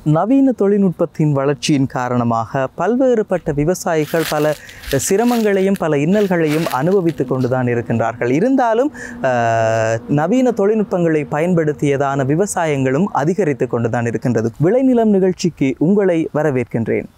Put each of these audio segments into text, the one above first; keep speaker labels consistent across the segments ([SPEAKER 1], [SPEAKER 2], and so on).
[SPEAKER 1] நவீன தொழில்நுட்பத்தின் வளர்ச்சியின் காரணமாக பல்வேறுபட்ட விவசாயிகள் பல சிரமங்களையும் பல இன்னல்களையும் அனுபவித்து கொண்டுதான் இருக்கின்றார்கள் இருந்தாலும் அஹ், நவீன தொழில்நுட்பங்களை பயன்படுத்தியதான விவசாயங்களும் அதிகரித்து கொண்டுதான் இருக்கின்றது விளைநிலம் நிகழ்ச்சிக்கு உங்களை வரவேற்கின்றேன்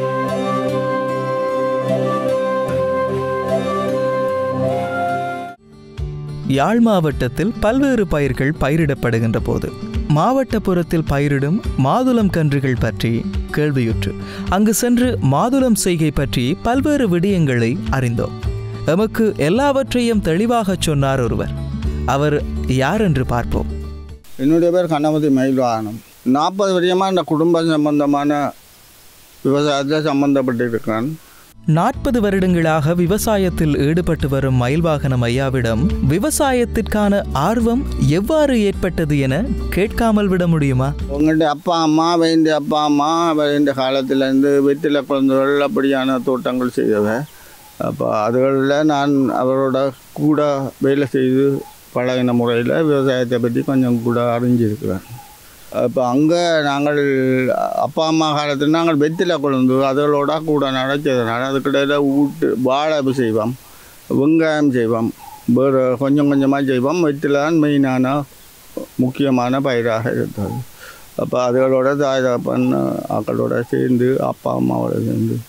[SPEAKER 1] யாழ் மாவட்டத்தில் பல்வேறு பயிர்கள் பயிரிடப்படுகின்ற போது மாவட்டப்புறத்தில் பயிரிடும் மாதுளம் கன்றுகள் பற்றி கேள்வியுற்று அங்கு சென்று மாதுளம் செய்கை பற்றி பல்வேறு விடயங்களை அறிந்தோம் எமக்கு எல்லாவற்றையும் தெளிவாகச் சொன்னார் ஒருவர் அவர் யார் என்று பார்ப்போம்
[SPEAKER 2] என்னுடைய பேர் கணபதி மயில்வாகனம் நாற்பது வருஷமாக இந்த குடும்ப சம்பந்தமான விவசாயத்தில் சம்பந்தப்பட்டிருக்கிறேன்
[SPEAKER 1] நாற்பது வருடங்களாக விவசாயத்தில் ஈடுபட்டு வரும் மயில்வாகனம் ஐயாவிடம் விவசாயத்திற்கான ஆர்வம் எவ்வாறு ஏற்பட்டது என கேட்காமல் விட முடியுமா
[SPEAKER 2] உங்கள்கிட்ட அப்பா அம்மா வேண்டிய அப்பா அம்மா வேண்டிய காலத்திலேருந்து வெற்றில குழந்தைகள் அப்படியான தோட்டங்கள் செய்தவ அப்போ அதுகளில் நான் அவரோட கூட வேலை செய்து பழகின முறையில் விவசாயத்தை பற்றி கொஞ்சம் கூட அறிஞ்சிருக்கிறேன் இப்போ அங்கே நாங்கள் அப்பா அம்மா காலத்தில் நாங்கள் வெற்றில கொழுந்து அதுகளோட கூட நடச்சதுனால அதுக்கிடையில் ஊட்டு வாழை செய்வோம் வெங்காயம் செய்வோம் வேறு கொஞ்சம் கொஞ்சமாக செய்வோம் வெற்றில தான் மெயினான முக்கியமான பயிராக இருந்தது அப்போ அதுகளோட தாய் தகப்பன் ஆக்களோட சேர்ந்து அப்பா அம்மாவோட சேர்ந்து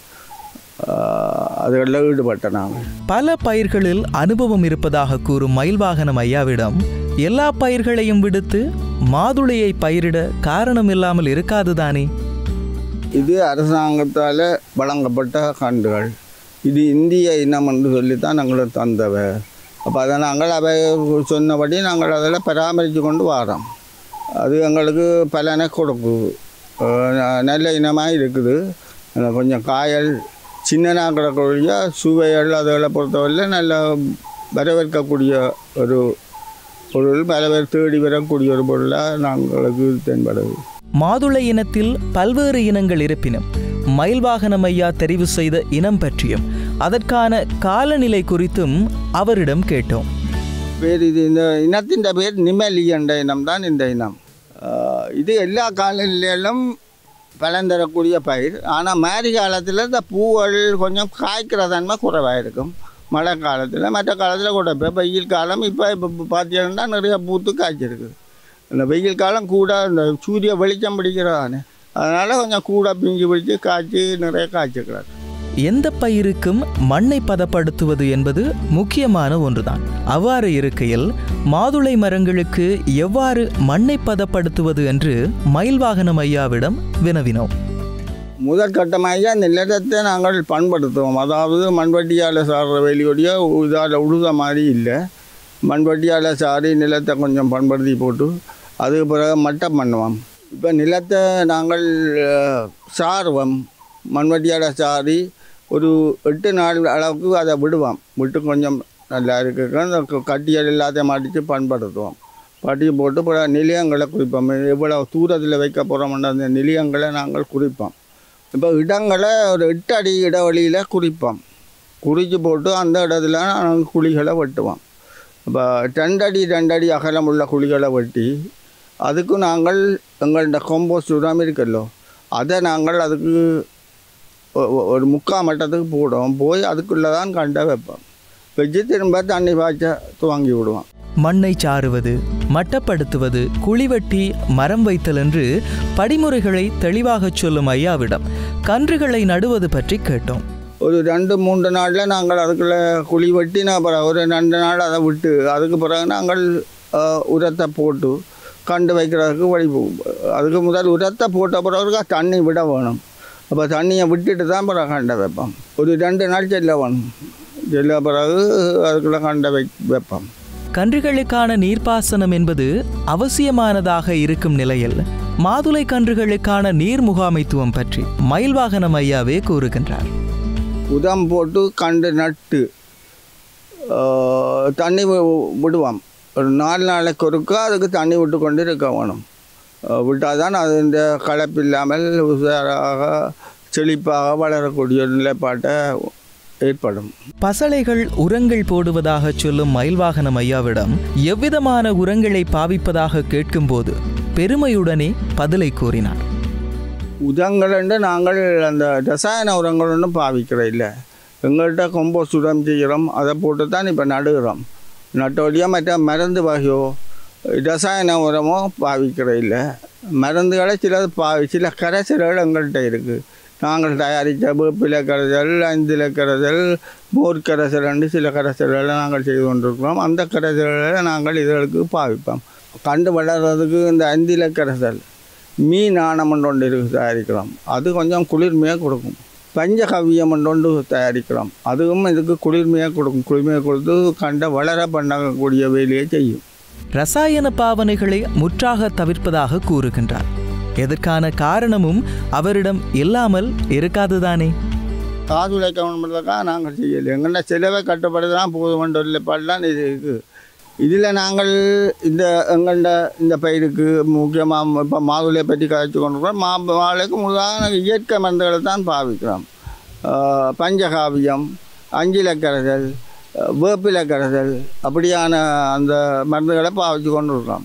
[SPEAKER 2] ஆஹ், அதுகளில் ஈடுபட்டேன் நாங்கள்
[SPEAKER 1] பல பயிர்களில் அனுபவம் இருப்பதாக கூறும் மயில்வாகனம் ஐயாவிடம் எல்லா பயிர்களையும் விடுத்து மாதுளையை பயிரிட காரணம் இல்லாமல் இருக்காதுதானே
[SPEAKER 2] இது அரசாங்கத்தால் வழங்கப்பட்ட கன்றுகள் இது இந்திய இனம் என்று சொல்லித்தான் எங்களுக்கு தந்தவ அப்போ அதை நாங்கள் அவை சொன்னபடி நாங்கள் அதில் பராமரித்து கொண்டு வரோம் அது எங்களுக்கு பலனை கொடுக்குது அஹ் ந- நல்ல இனமாக இருக்குது ஆனா கொஞ்சம் காயல் சின்னனாக கிடக்கூடிய சுவைகள் அதுகளை பொறுத்தவரையில் நல்ல வரவேற்கக்கூடிய ஒரு பொருள் பல பேர் தேடி வரக்கூடிய ஒரு பொருளாக நாங்களுக்கு தென்படுது
[SPEAKER 1] மாதுளை இனத்தில் பல்வேறு இனங்கள் இருப்பினும் மயில்வாகனம் ஐயா தெரிவு செய்த இனம் பற்றியும் அதற்கான காலநிலை குறித்தும் அவரிடம் கேட்டோம்
[SPEAKER 2] பேர் இது இந்த இனத்தின் பேர் நிமலி என்ற இனம் தான் இந்த இனம் ஆஹ் இது எல்லா காலநிலையிலும் பலன் தரக்கூடிய பயிர் ஆனால் மாரி காலத்தில் இந்த பூக்கள் கொஞ்சம் காய்க்கிற தன்மை குறைவாக இருக்கும் மழை காலத்தில் மற்ற காலத்தில் கூட இப்போ வெயில் காலம் இப்போ இப்போ பார்த்தீங்கன்னா நிறைய பூத்து காய்ச்சிருக்கு இந்த வெயில் காலம் கூட இந்த சூரிய வெளிச்சம் பிடிக்கிறதானே அதனால் கொஞ்சம் கூட பிஞ்சு பிடிச்சி காய்ச்சி நிறைய காய்ச்சிக்கிறாங்க
[SPEAKER 1] எந்த பயிருக்கும் மண்ணை பதப்படுத்துவது என்பது முக்கியமான ஒன்றுதான் அவ்வாறு இருக்கையில் மாதுளை மரங்களுக்கு எவ்வாறு மண்ணை பதப்படுத்துவது என்று மயில்வாகனம் ஐயாவிடம் வினவினோம்
[SPEAKER 2] முதல் கட்டமாக அந்த நிலத்தை நாங்கள் பண்படுத்துவோம் அதாவது மண்வெட்டியால் சாடுற வேலியோடைய இதால் உழுத மாதிரி இல்லை மண்வெட்டியால் சாரி நிலத்தை கொஞ்சம் பண்படுத்தி போட்டு அதுக்கு பிறகு மட்டம் பண்ணுவோம் இப்போ நிலத்தை நாங்கள் அஹ், சாருவோம் மண்வெட்டியால் சாரி ஒரு எட்டு நாள் அளவுக்கு அதை விடுவோம் விட்டு கொஞ்சம் நல்லா இருக்கு அந்த க- கட்டியல் எல்லாத்தையும் அடித்து பண்படுத்துவோம் பட்டி போட்டு பிறகு நிலையங்களை குறிப்போம் எவ்வளோ தூரத்தில் வைக்க போகிறோம்ன்ற அந்த நிலையங்களை நாங்கள் குறிப்போம் இப்போ இடங்களை ஒரு எட்டு அடி இடைவெளியில் குறிப்போம் குறித்து போட்டு அந்த இடத்துல நாங்கள் குழிகளை வெட்டுவோம் இப்போ ரெண்டடி ரெண்டடி அகலம் உள்ள குழிகளை வெட்டி அதுக்கு நாங்கள் எங்கள்கிட்ட கொம்போஸ்ட் உரம் இருக்குல்லோ அதை நாங்கள் அதுக்கு ஒ- ஒ- ஒரு முக்கால் மட்டத்துக்கு போடுவோம் போய் அதுக்குள்ளே தான் கண்டை வைப்போம் வச்சு திரும்ப தண்ணி பாய்ச்ச துவங்கி விடுவோம்
[SPEAKER 1] மண்ணை சாறுவது மட்டப்படுத்துவது குழிவெட்டி மரம் வைத்தல் என்று படிமுறைகளை தெளிவாகச் சொல்லும் ஐயாவிடம் கன்றுகளை நடுவது பற்றி கேட்டோம்
[SPEAKER 2] ஒரு ரெண்டு மூன்று நாளில் நாங்கள் அதுக்குள்ளே குழி வெட்டினா பிறகு ஒரு ரெண்டு நாள் அதை விட்டு அதுக்கு பிறகு நாங்கள் அஹ், உரத்தை போட்டு கண்டு வைக்கிறதுக்கு வழி போ- அதுக்கு முதல் உரத்தை போட்ட பிறகு தண்ணி விட வேணும் அப்போ தண்ணியை விட்டுட்டு தான் பிறகு கண்டை வைப்போம் ஒரு ரெண்டு நாள் செல்ல வேணும் செல்ல பிறகு அதுக்குள்ளே கண்டை வை வைப்போம்
[SPEAKER 1] கன்றுகளுக்கான நீர்ப்பாசனம் என்பது அவசியமானதாக இருக்கும் நிலையில் மாதுளை கன்றுகளுக்கான நீர் முகாமைத்துவம் பற்றி மயில்வாகனம் ஐயாவே கூறுகின்றார்
[SPEAKER 2] உதம் போட்டு கண்டு நட்டு ஆஹ், தண்ணி வி- விடுவோம் ஒரு நாலு நாளைக்கு ஒருக்கா அதுக்கு தண்ணி விட்டு கொண்டு இருக்க வேணும் விட்டால் தான் அது இந்த கலப்பு இல்லாமல் உஷாராக செழிப்பாக வளரக்கூடிய ஒரு நிலைப்பாட்டை ஏற்படும்
[SPEAKER 1] பசளைகள் உரங்கள் போடுவதாக சொல்லும் மயில்வாகனம் ஐயாவிடம் எவ்விதமான உரங்களை பாவிப்பதாக கேட்கும்போது பெருமையுடனே பதிலை கூறினார்
[SPEAKER 2] உரங்கள் நாங்கள் அந்த ரசாயன உரங்கள் ஒன்றும் பாவிக்கிற இல்லை எங்கள்கிட்ட கொம்போஸ்ட் உரம் செய்கிறோம் அதை போட்டு தான் இப்போ நடுகிறோம் நட்டோடியாக மற்ற மருந்து வகையோ ரசாயன உரமோ பாவிக்கிற இல்லை மருந்துகளை சிலது பா சில கரைசல்கள் எங்கள்கிட்ட இருக்குது நாங்கள் தயாரித்த வேப்பிலை கரைசல் அஞ்சில கரைசல் மோர் கரைசல் சில கரைசல்களை நாங்கள் செய்து கொண்டிருக்கிறோம் அந்த கரைசல்களை நாங்கள் இதற்கு பாவிப்போம் கண்டு வளர்கிறதுக்கு இந்த அந்தில கரைசல் மீன் ஆணம் ஒன்று இருக்கு தயாரிக்கிறோம் அது கொஞ்சம் குளிர்மையாக கொடுக்கும் பஞ்சகவியம் ஒன்று தயாரிக்கிறோம் அதுவும் இதுக்கு குளிர்மையாக கொடுக்கும் குளிர்மையாக கொடுத்து கண்ட வளர பண்ணக்கூடிய வேலையை செய்யும்
[SPEAKER 1] ரசாயன பாவனைகளை முற்றாக தவிர்ப்பதாக கூறுகின்றார் எதற்கான காரணமும் அவரிடம் இல்லாமல் இருக்காதுதானே
[SPEAKER 2] காசு உழைக்கணுன்றதுக்காக நாங்கள் செய்யலை எங்கன்னா செலவை கட்டுப்படுதான் போதுமன்ற நிலைப்பாடுலாம் இது இருக்குது இதில் நாங்கள் இந்த எங்கள்ட இந்த பயிருக்கு முக்கியமாக இப்போ மாதுளையை பற்றி கதைச்சு கொண்டிருக்கிறோம் மா மாதுளைக்கு முழுதாக நாங்கள் இயற்கை மருந்துகளை தான் பாவிக்கிறோம் ஆஹ் பஞ்சகாவியம் அஞ்சிலக்கரைசல் வேப்பிலக்கரைசல் அப்படியான அந்த மருந்துகளை பாவிச்சு கொண்டிருக்கிறோம்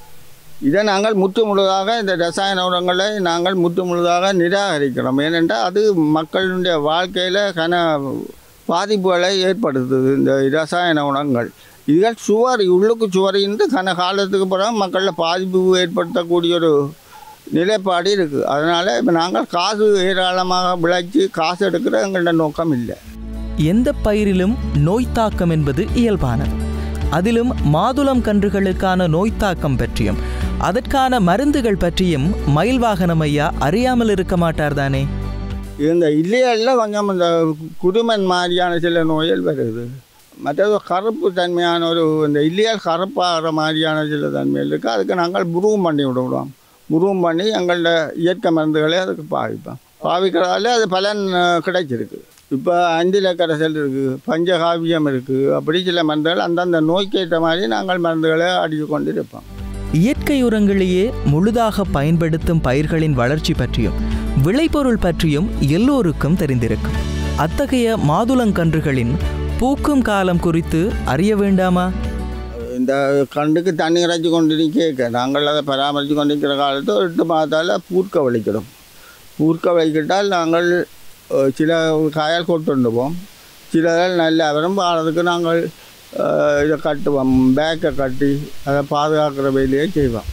[SPEAKER 2] இதை நாங்கள் முற்று முழுதாக இந்த ரசாயன உரங்களை நாங்கள் முற்று முழுதாக நிராகரிக்கிறோம் ஏனென்றால் அது மக்களுடைய வாழ்க்கையில் கன பாதிப்புகளை ஏற்படுத்துது இந்த ரசாயன உரங்கள் இதுகள் சுவர் உள்ளுக்கு சுவரின்று கன காலத்துக்கு பிறகு மக்களில் பாதிப்பு ஏற்படுத்தக்கூடிய ஒரு நிலைப்பாடு இருக்குது அதனால் இப்போ நாங்கள் காசு ஏராளமாக விளைச்சி காசு எடுக்கிற எங்கள்ட நோக்கம் இல்லை
[SPEAKER 1] எந்த பயிரிலும் நோய் தாக்கம் என்பது இயல்பானது அதிலும் மாதுளம் கன்றுகளுக்கான நோய் தாக்கம் பற்றியும் அதற்கான மருந்துகள் பற்றியும் மயில் வாகனம் ஐயா அறியாமல் இருக்க மாட்டார்தானே
[SPEAKER 2] இந்த இல்லையெல்லாம் கொஞ்சம் இந்த குருமன் மாதிரியான சில நோய்கள் வருது மற்றது கருப்பு தன்மையான ஒரு இந்த இல்லையால் கருப்பாகிற மாதிரியான சில தன்மைகள் இருக்குது அதுக்கு நாங்கள் புருவம் பண்ணி விடுவோம் புருவம் பண்ணி எங்களோட இயற்கை மருந்துகளே அதுக்கு பாவிப்போம் பாவிக்கிறதால அது பலன் அஹ், கிடைச்சிருக்கு இப்போ அஞ்சில கரைசல் இருக்குது பஞ்சகாவியம் இருக்குது அப்படி சில மருந்துகள் அந்தந்த நோய்க்கேற்ற மாதிரி நாங்கள் மருந்துகளை அடித்து கொண்டு இருப்போம்
[SPEAKER 1] இயற்கை உரங்களையே முழுதாக பயன்படுத்தும் பயிர்களின் வளர்ச்சி பற்றியும் விளைபொருள் பற்றியும் எல்லோருக்கும் தெரிந்திருக்கும் அத்தகைய மாதுளங்கன்றுகளின் பூக்கும் காலம் குறித்து அறிய வேண்டாமா
[SPEAKER 2] இந்த கண்டுக்கு தண்ணி இறைச்சி கொண்டு கேட்க நாங்கள் அதை பராமரித்து கொண்டிருக்கிற காலத்தில் ஒரு எட்டு மாதத்தால் பூர்க்க வலிக்கிறோம் பூர்க்க வலிக்கிட்டால் நாங்கள் அஹ், சில காயால் கொண்டுவோம் சிலதில் நல்ல வரும் ஆறதுக்கு நாங்கள் அஹ், இதை கட்டுவோம் பேக்கை கட்டி அதை பாதுகாக்கிற வேலையை செய்வோம்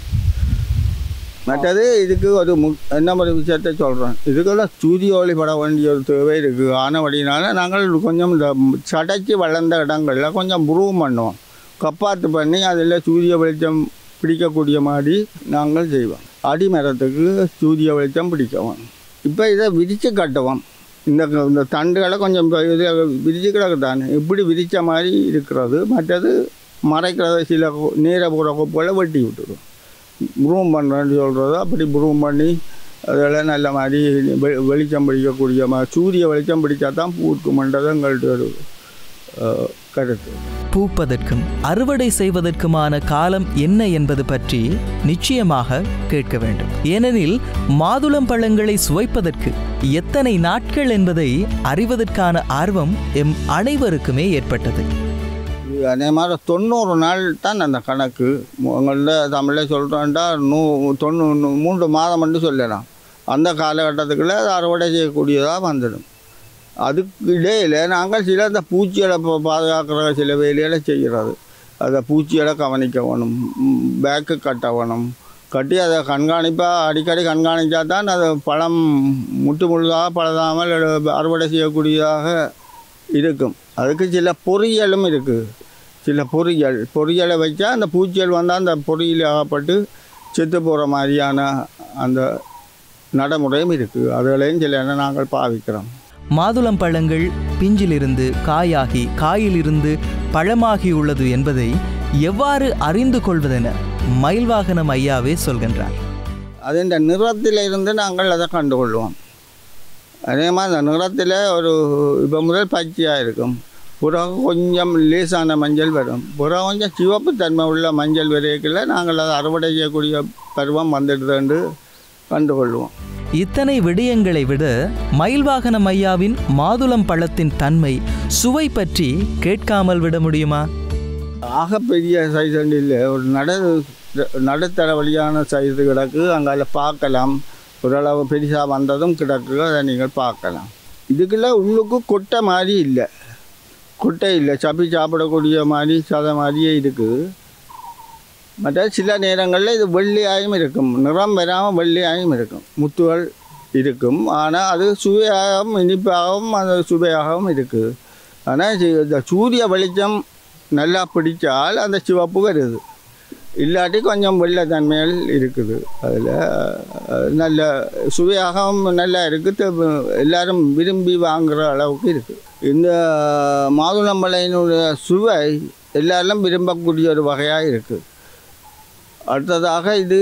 [SPEAKER 2] மற்றது இதுக்கு ஒரு மு என்ன ஒரு விஷயத்தை சொல்கிறோம் இதுக்கெல்லாம் சூரிய ஒளி பட வேண்டிய ஒரு தேவை இருக்குது ஆனபடினால நாங்கள் கொஞ்சம் இந்த சடைச்சி வளர்ந்த இடங்களில் கொஞ்சம் புருவம் பண்ணுவோம் கப்பாத்து பண்ணி அதில் சூரிய வெளிச்சம் பிடிக்கக்கூடிய மாதிரி நாங்கள் செய்வோம் அடிமரத்துக்கு சூரிய வெளிச்சம் பிடிக்கவும் இப்போ இதை விரித்து கட்டுவோம் இந்த இந்த தண்டுகளை கொஞ்சம் இப்ப இது விரிச்சு கிடக்கு தானே இப்படி விரித்த மாதிரி இருக்கிறது மற்றது மறைக்கிறத சில கு- நீரை போகிற கொப்புகளை வெட்டி விட்டுடும் ப்ரூம் பண்ணுறேன்னு சொல்கிறது அப்படி ப்ரூம் பண்ணி அதெல்லாம் நல்ல மாதிரி வெ வெளிச்சம் பிடிக்கக்கூடிய மாதிரி சூரிய வெளிச்சம் பிடிச்சா தான் பூக்குமன்றது எங்கள்கிட்ட ஒரு அஹ், கருத்து
[SPEAKER 1] பூப்பதற்கும் அறுவடை செய்வதற்குமான காலம் என்ன என்பது பற்றி நிச்சயமாக கேட்க வேண்டும் ஏனெனில் மாதுளம் பழங்களை சுவைப்பதற்கு எத்தனை நாட்கள் என்பதை அறிவதற்கான ஆர்வம் எம் அனைவருக்குமே ஏற்பட்டது
[SPEAKER 2] இது அதே மாதிரி தொண்ணூறு நாள் தான் அந்த கணக்கு உங்கள்ட்ட தமிழில் சொல்கிறோன்டா நூ தொண்ணூ மூன்று மாதம் மட்டும் சொல்லலாம் அந்த காலகட்டத்துக்குள்ளே அது அறுவடை செய்யக்கூடியதாக வந்துடும் அதுக்கு இடையில் நாங்கள் சில இந்த பூச்சிகளை பா- பாதுகாக்கிற சில வேலைகளை செய்கிறது அதை பூச்சிகளை கவனிக்க வேணும் ம், பேக்கு கட்ட வேணும் கட்டி அதை கண்காணிப்பாக அடிக்கடி கண்காணித்தா தான் அது பழம் முட்டு முழுதாக பழதாமல் அறுவடை செய்யக்கூடியதாக இருக்கும் அதுக்கு சில பொறியியலும் இருக்குது சில பொறியியல் பொறியியலை வச்சா அந்த பூச்சிகள் வந்தால் அந்த பொறியில் ஆகப்பட்டு செத்து போகிற மாதிரியான அந்த நடைமுறையும் இருக்குது அதுகளையும் சில எண்ணம் நாங்கள் பாவிக்கிறோம்
[SPEAKER 1] மாதுளம் பழங்கள் பிஞ்சிலிருந்து காயாகி காயிலிருந்து பழமாகியுள்ளது என்பதை எவ்வாறு அறிந்து கொள்வதென மயில்வாகனம் ஐயாவே சொல்கின்றார்
[SPEAKER 2] அது இந்த நிறத்தில் இருந்து நாங்கள் அதை கண்டுகொள்வோம் அதே மாதிரி அந்த நிறத்தில் ஒரு இப்போ முதல் பச்சையாக இருக்கும் புறம் கொஞ்சம் லேசான மஞ்சள் வரும் புறம் கொஞ்சம் சிவப்பு தன்மை உள்ள மஞ்சள் வரைக்குள்ள நாங்கள் அதை அறுவடை செய்யக்கூடிய பருவம் வந்துடுதுன்னு கண்டுகொள்வோம்
[SPEAKER 1] இத்தனை விடயங்களை விட மயில்வாகனம் ஐயாவின் மாதுளம் பழத்தின் தன்மை சுவை பற்றி கேட்காமல் விட முடியுமா
[SPEAKER 2] ஆகப்பெரிய சைஸ் இல்லை ஒரு நடு நடுத்தர வழியான சைஸ் கிடக்கு அங்கால பார்க்கலாம் ஓரளவு பெருசாக வந்ததும் கிடக்கு அதை நீங்கள் பார்க்கலாம் இதுக்குள்ள உள்ளுக்கு கொட்டை மாதிரி இல்லை கொட்டை இல்லை சப்பி சாப்பிடக்கூடிய மாதிரி சதை மாதிரியே இருக்குது மற்ற சில நேரங்களில் இது வெள்ளையாயும் இருக்கும் நிறம் வராமல் வெள்ளையாயும் இருக்கும் முத்துகள் இருக்கும் ஆனால் அது சுவையாகவும் இனிப்பாகவும் அது சுவையாகவும் இருக்குது ஆனால் இந்த சூரிய வெளிச்சம் நல்லா பிடிச்சால் அந்த சிவப்பு வருது இல்லாட்டி கொஞ்சம் வெள்ளைத்தன்மைகள் இருக்குது அதில் நல்ல சுவையாகவும் நல்லா இருக்குது எல்லாரும் விரும்பி வாங்குகிற அளவுக்கு இருக்குது இந்த மாதுளம்பழையினுடைய சுவை எல்லாரும் விரும்பக்கூடிய ஒரு வகையாக இருக்குது அடுத்ததாக இது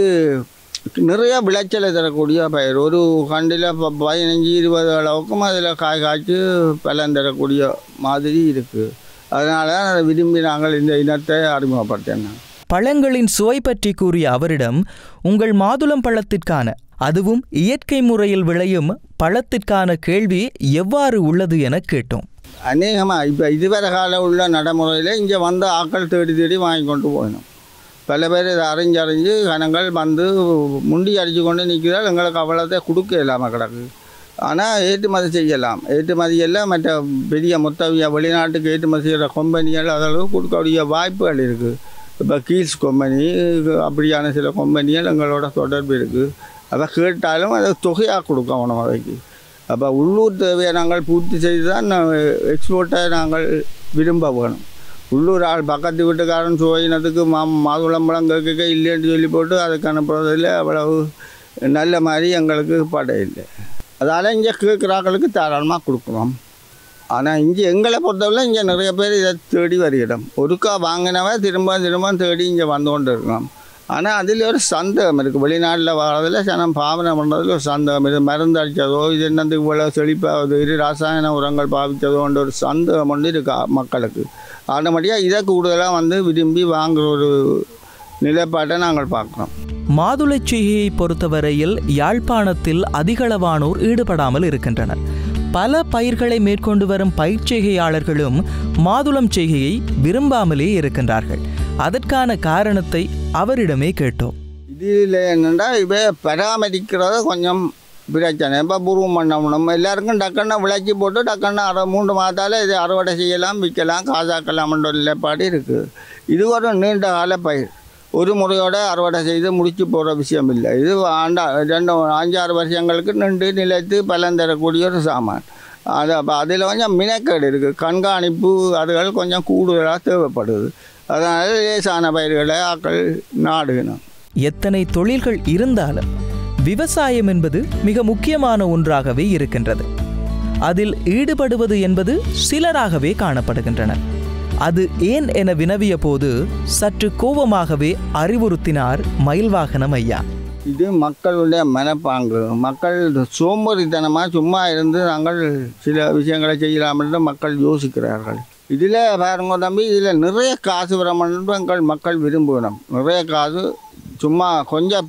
[SPEAKER 2] நிறைய விளைச்சலை தரக்கூடிய பயிர் ஒரு கண்டில் ப- பதினஞ்சு இருபது அளவுக்கும் அதில் காய் காய்ச்சி பலன் தரக்கூடிய மாதிரி இருக்குது அதனால தான் அதை விரும்பி நாங்கள் இந்த இனத்தை அறிமுகப்படுத்தினோம்
[SPEAKER 1] பழங்களின் சுவை பற்றி கூறிய அவரிடம் உங்கள் மாதுளம் பழத்திற்கான அதுவும் இயற்கை முறையில் விளையும் பழத்திற்கான கேள்வி எவ்வாறு உள்ளது என கேட்டோம்
[SPEAKER 2] அநேகமாக இப்போ இதுவரை கால உள்ள நடைமுறையில் இங்கே வந்து ஆட்கள் தேடி தேடி வாங்கி கொண்டு போகணும் பல பேர் இதை அறிஞ்சு அறிஞ்சு கணங்கள் வந்து முண்டி அடித்து கொண்டு நிற்கிறால் எங்களுக்கு அவ்வளோத்தை கொடுக்க இல்லாமல் கிடக்கு ஆனால் ஏற்றுமதி செய்யலாம் ஏற்றுமதி எல்லாம் மற்ற பெரிய மொத்தவிய வெளிநாட்டுக்கு ஏற்றுமதி செய்கிற கம்பெனிகள் அதளவுக்கு கொடுக்கக்கூடிய வாய்ப்புகள் இருக்குது இப்போ கீல்ஸ் கம்பெனி அப்படியான சில கம்பெனிகள் எங்களோட தொடர்பு இருக்குது அதை கேட்டாலும் அதை தொகையாக கொடுக்கணும் அதைக்கு அப்போ உள்ளூர் தேவையை நாங்கள் பூர்த்தி செய்து தான் எக்ஸ்போர்ட்டை நாங்கள் விரும்ப வேணும் உள்ளூர் ஆள் பக்கத்து வீட்டுக்காரன் சுவையினத்துக்கு மா மாதுளம்பழம் கேட்க இல்லைன்னு சொல்லி போட்டு அதுக்கு அனுப்புறதில் அவ்வளவு நல்ல மாதிரி எங்களுக்கு படை இல்லை அதால் இங்கே கேட்குறாக்களுக்கு தாராளமாக கொடுக்குறோம் ஆனால் இங்கே எங்களை பொறுத்தவரை இங்கே நிறைய பேர் இதை தேடி வருகிறோம் ஒருக்கா வாங்கினவன் திரும்ப திரும்ப தேடி இங்கே வந்து கொண்டு இருக்கோம் ஆனால் அதில் ஒரு சந்தேகம் இருக்குது வெளிநாட்டில் வர்றதில் சனம் பாவனை பண்ணுறதுல ஒரு சந்தேகம் இது மருந்து அடித்ததோ இது என்னது இவ்வளோ செழிப்பாகுது இது ராசாயன உரங்கள் பாவித்ததோன்ற ஒரு சந்தேகம் ஒன்று இருக்கு மக்களுக்கு ஆட்டோமேட்டிக்காக இதை கூடுதலாக வந்து விரும்பி வாங்குற ஒரு நிலைப்பாட்டை நாங்கள் பார்க்குறோம்
[SPEAKER 1] மாதுளைச் செய்கையை பொறுத்தவரையில் யாழ்ப்பாணத்தில் அதிகளவானோர் ஈடுபடாமல் இருக்கின்றனர் பல பயிர்களை மேற்கொண்டு வரும் பயிர்ச்செய்கையாளர்களும் மாதுளம் செய்கையை விரும்பாமலே இருக்கின்றார்கள் அதற்கான காரணத்தை அவரிடமே கேட்டோம்
[SPEAKER 2] இதில் என்னென்னா இவை பராமரிக்கிறத கொஞ்சம் பிரச்சனை இப்போ பூர்வம் பண்ணணும் எல்லாருக்கும் டக்குன்னு விளைச்சி போட்டு டக்குன்னு அரை மூன்று மாதத்தால் இது அறுவடை செய்யலாம் விற்கலாம் காசாக்கலாம்ன்ற ஒரு நிலைப்பாடு இருக்குது இது ஒரு நீண்ட கால பயிர் ஒரு முறையோட அறுவடை செய்து முடிச்சு போகிற விஷயம் இல்லை இது ஆண்டா ரெண்டு அஞ்சாறு வருஷங்களுக்கு நின்று நிலைத்து பலன் தரக்கூடிய ஒரு சாமான் அது அப்போ அதில் கொஞ்சம் மினக்கேடு இருக்குது கண்காணிப்பு அதுகள் கொஞ்சம் கூடுதலாக தேவைப்படுது அதனால் லேசான பயிர்களை ஆக்கள் நாடுகணும்
[SPEAKER 1] எத்தனை தொழில்கள் இருந்தாலும் விவசாயம் என்பது மிக முக்கியமான ஒன்றாகவே இருக்கின்றது அதில் ஈடுபடுவது என்பது சிலராகவே காணப்படுகின்றனர் அது ஏன் என வினவிய போது சற்று கோபமாகவே அறிவுறுத்தினார் மயில்வாகனம் ஐயா
[SPEAKER 2] இது மக்களுடைய மனப்பாங்கு மக்கள் சோம்பேறித்தனமாக சும்மா இருந்து நாங்கள் சில விஷயங்களை செய்யலாம் என்று மக்கள் யோசிக்கிறார்கள் இதில் பாருங்க தம்பி இதில் நிறைய காசு வரணும் எங்கள் மக்கள் விரும்பணும் நிறைய காசு சும்மா கொஞ்சம்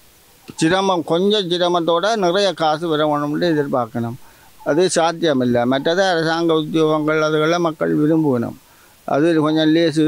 [SPEAKER 2] சிரமம் கொஞ்சம் சிரமத்தோட நிறைய காசு வரணும்னு எதிர்பார்க்கணும் அது சாத்தியமில்லை மற்றது அரசாங்க உத்தியோகங்கள் அதுகளை மக்கள் விரும்பணும் அது கொஞ்சம் லேசு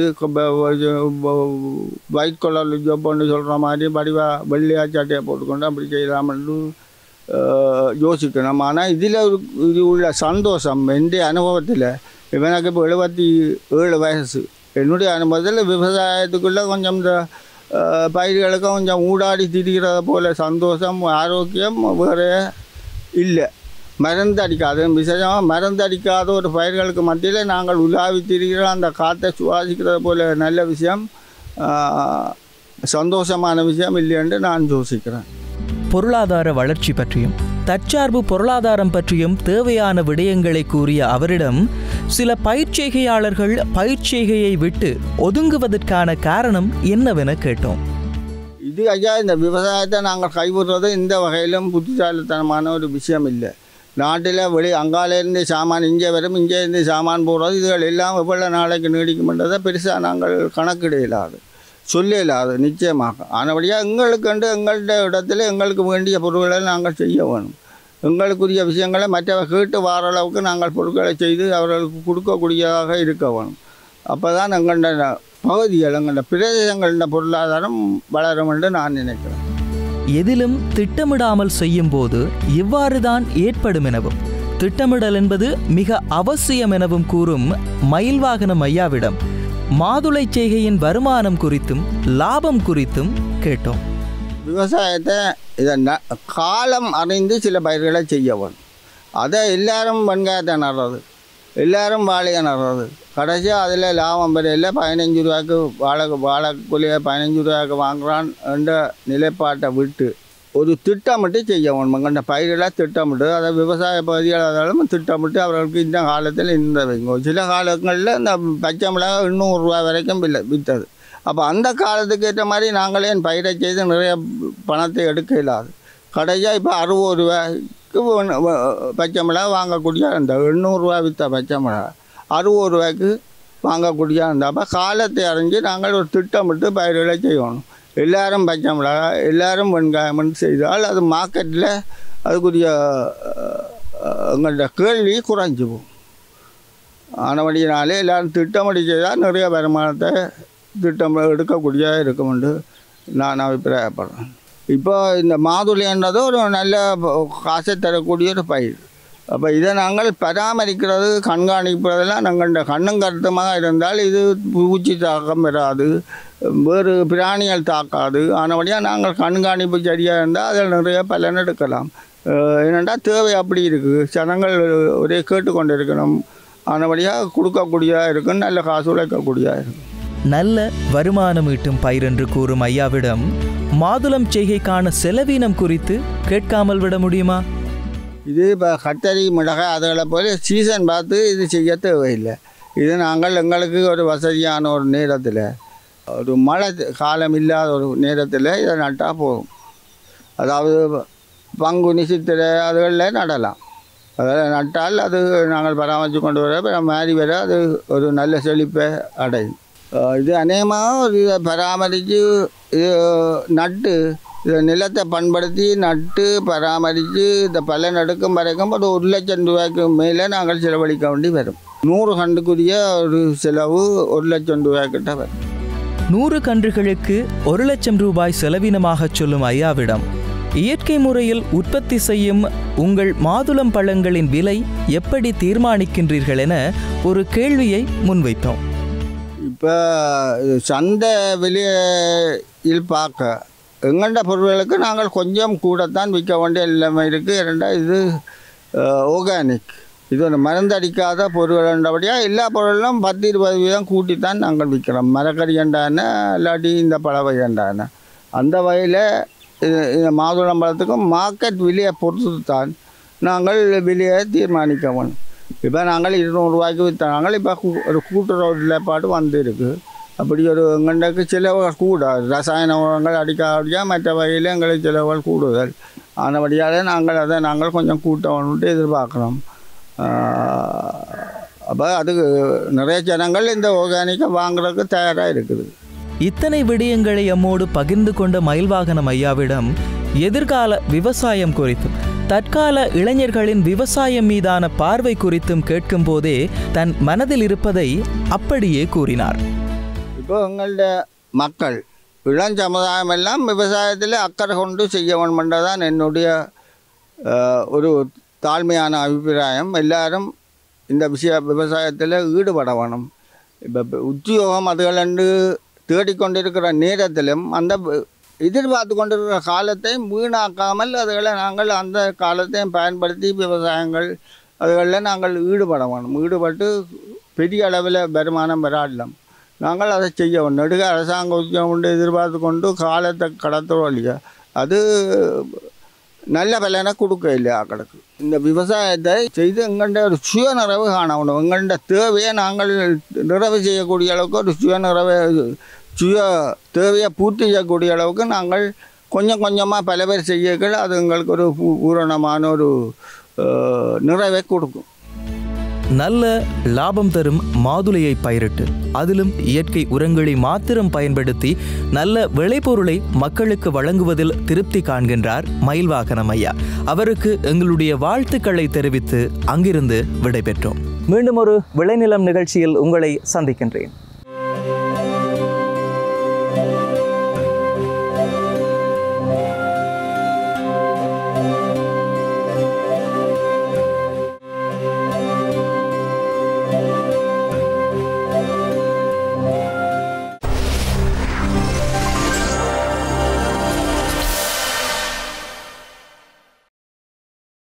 [SPEAKER 2] ஒயிட் கலர் ஜப்பான்னு சொல்கிற மாதிரி படிவா வெள்ளையா சட்டையை போட்டுக்கொண்டு அப்படி செய்யலாம்னு அஹ், யோசிக்கணும் ஆனால் இதில் இது உள்ள சந்தோஷம் என்னுடைய அனுபவத்தில் எனக்கு இப்போ எழுபத்தி ஏழு வயசு என்னுடைய அனுபவத்தில் விவசாயத்துக்குள்ளே கொஞ்சம் இந்த அஹ், பயிர்களுக்கு கொஞ்சம் ஊடாடி திரிகிறத போல சந்தோஷம் ஆரோக்கியம் வேறு இல்லை மருந்து அடிக்காது விசேஷமாக மருந்து அடிக்காத ஒரு பயிர்களுக்கு மத்தியில் நாங்கள் உலாவி திரிகிற அந்த காற்றை சுவாசிக்கிறது போல நல்ல விஷயம் ஆஹ், சந்தோஷமான விஷயம் இல்லையென்று நான் யோசிக்கிறேன்
[SPEAKER 1] பொருளாதார வளர்ச்சி பற்றியும் தற்சார்பு பொருளாதாரம் பற்றியும் தேவையான விடயங்களை கூறிய அவரிடம் சில பயிர்ச்செய்கையாளர்கள் பயிர்ச்செய்கையை விட்டு ஒதுங்குவதற்கான காரணம் என்னவென கேட்டோம்
[SPEAKER 2] இது ஐயா இந்த விவசாயத்தை நாங்கள் கைவிடுறது இந்த வகையிலும் புத்திசாலித்தனமான ஒரு விஷயம் இல்லை நாட்டில் வெளி அங்காலேருந்து சாமான் இங்கே வரும் இங்கே இருந்து சாமான் போடுறது இதுகள் எல்லாம் எவ்வளோ நாளைக்கு நீடிக்கும்ன்றதை பெருசாக நாங்கள் கணக்கிட இயலாது சொல்ல இயலாது நிச்சயமாக ஆனபடியாக எங்களுக்கண்டு எங்கள்ட இடத்துல எங்களுக்கு வேண்டிய பொருட்களை நாங்கள் செய்ய வேணும் எங்களுக்குரிய விஷயங்களை மற்றவ கேட்டு வார அளவுக்கு நாங்கள் பொருட்களை செய்து அவர்களுக்கு கொடுக்கக்கூடியதாக இருக்க வேணும் அப்போ தான் எங்களோட பகுதிகள் எங்களோட பிரதேசங்களோட பொருளாதாரம் வளரும் என்று நான் நினைக்கிறேன்
[SPEAKER 1] எதிலும் திட்டமிடாமல் செய்யும்போது இவ்வாறுதான் ஏற்படும் எனவும் திட்டமிடல் என்பது மிக அவசியம் எனவும் கூறும் மயில் வாகனம் ஐயாவிடம் மாதுளை செய்கையின் வருமானம் குறித்தும் லாபம் குறித்தும் கேட்டோம்
[SPEAKER 2] விவசாயத்தை இதை ந காலம் அறிந்து சில பயிர்களை செய்ய வேணும் அதை எல்லாரும் வெங்காயத்தை நடுறது எல்லாரும் வாழையை நடுறது கடைசியாக அதில் லாபம் பெறையில் பதினஞ்சு ரூபாய்க்கு வாழை வாழைக்குள்ளைய பதினஞ்சு ரூபாய்க்கு வாங்குறான் என்ற நிலைப்பாட்டை விட்டு ஒரு திட்டமிட்டு செய்ய வேணும் எங்கள்ட பயிர்களை திட்டமிட்டு அதை விவசாய பகுதிகளாலும் திட்டமிட்டு அவர்களுக்கு இந்த காலத்தில் இந்த வைங்க சில காலங்களில் இந்த பச்சை மிளகாய் எண்ணூறுரூவா வரைக்கும் வில்ல விற்றது அப்போ அந்த காலத்துக்கு ஏற்ற மாதிரி நாங்களே பயிரை செய்து நிறைய பணத்தை எடுக்க இல்லாது கடைசியாக இப்போ அறுபது ரூபாய்க்கு ஒண்ணு- வ- பச்சை மிளகா வாங்கக்கூடிய அந்த எண்ணூறுரூவா விற்ற பச்சை மிளகா அறுபது ரூபாய்க்கு வாங்கக்கூடிய அந்த அப்போ காலத்தை அறிஞ்சு நாங்கள் ஒரு திட்டமிட்டு பயிர்களை செய்யணும் எல்லாரும் பச்சை மிளகா எல்லாரும் வெங்காயம் செய்தால் அது மார்க்கெட்டில் அதுக்குரிய அஹ், எங்கள்ட்ட கேள்வி குறைஞ்சி போகும் ஆனபடியினாலே எல்லாரும் திட்டமிட்டு செய்தால் நிறைய வருமானத்தை திட்டம் எடுக்கக்கூடியதாக இருக்கும் என்று நான் அபிப்பிராயப்படுறேன் இப்போ இந்த மாதுளைன்றது ஒரு நல்ல ப- காசை தரக்கூடிய ஒரு பயிர் அப்போ இதை நாங்கள் பராமரிக்கிறது கண்காணிப்பதெல்லாம் நாங்கள் கண்ணும் கருத்துமாக இருந்தால் இது பூச்சி தாக்கம் வராது வேறு பிராணிகள் தாக்காது ஆனபடியாக நாங்கள் கண்காணிப்பு சரியாக இருந்தால் அதில் நிறைய பலன் எடுக்கலாம் அஹ் ஏனென்றால் தேவை அப்படி இருக்குது ஜனங்கள் ஒரே கேட்டுக்கொண்டு இருக்கணும் ஆனபடியாக கொடுக்கக்கூடியதாக இருக்கும் நல்ல காசு உழைக்கக்கூடியதாக இருக்கும்
[SPEAKER 1] நல்ல வருமானம் ஈட்டும் பயிர் என்று கூறும் ஐயாவிடம் மாதுளம் செய்கைக்கான செலவீனம் குறித்து கேட்காமல் விட முடியுமா
[SPEAKER 2] இது இப்போ கத்தரி மிளகாய் அதுகளை போல சீசன் பார்த்து இது செய்ய தேவையில்லை இது நாங்கள் எங்களுக்கு ஒரு வசதியான ஒரு நேரத்தில் ஒரு மழை காலம் இல்லாத ஒரு நேரத்தில் இதை நட்டால் போதும் அதாவது பங்குனி சித்திரை அதுகளில் நடலாம் அதில் நட்டால் அது நாங்கள் பராமரித்து கொண்டு வர அப்புறம் மாறி வர அது ஒரு நல்ல செழிப்பை அடையும் அஹ் இது அநேகமாக ஒரு இதை பராமரித்து இது நட்டு இதை நிலத்தை பண்படுத்தி நட்டு பராமரித்து இந்த பலன் எடுக்கும் வரைக்கும் ஒரு ஒரு லட்சம் ரூபாய்க்கு மேலே நாங்கள் செலவழிக்க வேண்டி வரும் நூறு கண்டுக்குரிய ஒரு செலவு ஒரு லட்சம் ரூபாய்க்கிட்ட வரும்
[SPEAKER 1] நூறு கன்றுகளுக்கு ஒரு லட்சம் ரூபாய் செலவினமாகச் சொல்லும் ஐயாவிடம் இயற்கை முறையில் உற்பத்தி செய்யும் உங்கள் மாதுளம் பழங்களின் விலை எப்படி தீர்மானிக்கின்றீர்கள் என ஒரு கேள்வியை முன்வைத்தோம்
[SPEAKER 2] இப்போ சந்தை விலையில் பார்க்க எங்கள்ட பொருட்களுக்கு நாங்கள் கொஞ்சம் கூடத்தான் விற்க வேண்டிய நிலைமை இருக்குது இரண்டா இது ஆர்கானிக் இது ஒரு மருந்தடிக்காத பொருள்ன்றபடியாக எல்லா பொருளும் பத்து இருபது வீதம் கூட்டித்தான் நாங்கள் விற்கிறோம் மரக்கறி ஏண்டான இல்லாட்டி இந்த பழவை ஏண்டான அந்த வகையில் இது இந்த மாதுளம்பழத்துக்கும் மார்க்கெட் விலையை பொறுத்து தான் நாங்கள் விலையை தீர்மானிக்க வேணும் இப்போ நாங்கள் இருநூறுவாய்க்கு விற்றாங்க இப்போ கூ- ஒரு கூட்டுறவு நிலைப்பாடு வந்திருக்கு அப்படி ஒரு எங்களுக்கு செலவுகள் கூட ரசாயன உரங்கள் அடிக்காடியா மற்ற வகையில் எங்களுக்கு செலவுகள் கூடுதல் ஆனபடியால் நாங்கள் அதை நாங்கள் கொஞ்சம் கூட்டணுன்ட்டு எதிர்பார்க்குறோம் அப்போ அதுக்கு நிறைய ஜனங்கள் இந்த ஆர்கானிக்கை வாங்குறதுக்கு தயாராக இருக்குது
[SPEAKER 1] இத்தனை விடயங்களை எம்மோடு பகிர்ந்து கொண்ட மயில்வாகனம் ஐயாவிடம் எதிர்கால விவசாயம் குறித்தும் தற்கால இளைஞர்களின் விவசாயம் மீதான பார்வை குறித்தும் கேட்கும்போதே தன் மனதில் இருப்பதை அப்படியே கூறினார்
[SPEAKER 2] இப்போ எங்கள்ட மக்கள் இளம் சமுதாயம் எல்லாம் விவசாயத்தில் அக்கறை கொண்டு செய்ய வேண்டுமென்றதான் என்னுடைய அஹ், ஒரு தாழ்மையான அபிப்பிராயம் எல்லாரும் இந்த விஷய விவசாயத்தில் ஈடுபட வேணும் இப்போ உத்தியோகம் அதுகளண்டு தேடிக்கொண்டிருக்கிற நேரத்திலும் அந்த வ- எதிர்பார்த்து கொண்டிருக்கிற காலத்தையும் வீணாக்காமல் அதுகளை நாங்கள் அந்த காலத்தையும் பயன்படுத்தி விவசாயங்கள் அதுகளில் நாங்கள் ஈடுபட வேணும் ஈடுபட்டு பெரிய அளவில் வருமானம் பெறாடலாம் நாங்கள் அதை செய்ய வேணும் நெடுக அரசாங்க உத்தியோகம் கொண்டு எதிர்பார்த்து கொண்டு காலத்தை கடத்துறோம் இல்லையா அது நல்ல பலனை கொடுக்க இல்லையா கிடக்கு இந்த விவசாயத்தை செய்து எங்கள்ட ஒரு சுயநிறைவு காணணும் எங்கள்ட தேவையை நாங்கள் நிறைவு செய்யக்கூடிய அளவுக்கு ஒரு சுயநிறைவை சுய தேவையை பூர்த்தி செய்யக்கூடிய அளவுக்கு நாங்கள் கொஞ்சம் கொஞ்சமாக பல பேர் செய்யக்கள் அது எங்களுக்கு ஒரு பூ- பூரணமான ஒரு அஹ், நிறைவை கொடுக்கும்
[SPEAKER 1] நல்ல லாபம் தரும் மாதுளையை பயிரிட்டு அதிலும் இயற்கை உரங்களை மாத்திரம் பயன்படுத்தி நல்ல விளைபொருளை மக்களுக்கு வழங்குவதில் திருப்தி காண்கின்றார் மயில்வாகனம் ஐயா அவருக்கு எங்களுடைய வாழ்த்துக்களை தெரிவித்து அங்கிருந்து விடைபெற்றோம் மீண்டும் ஒரு விளைநிலம் நிகழ்ச்சியில் உங்களை சந்திக்கின்றேன் வணக்கம்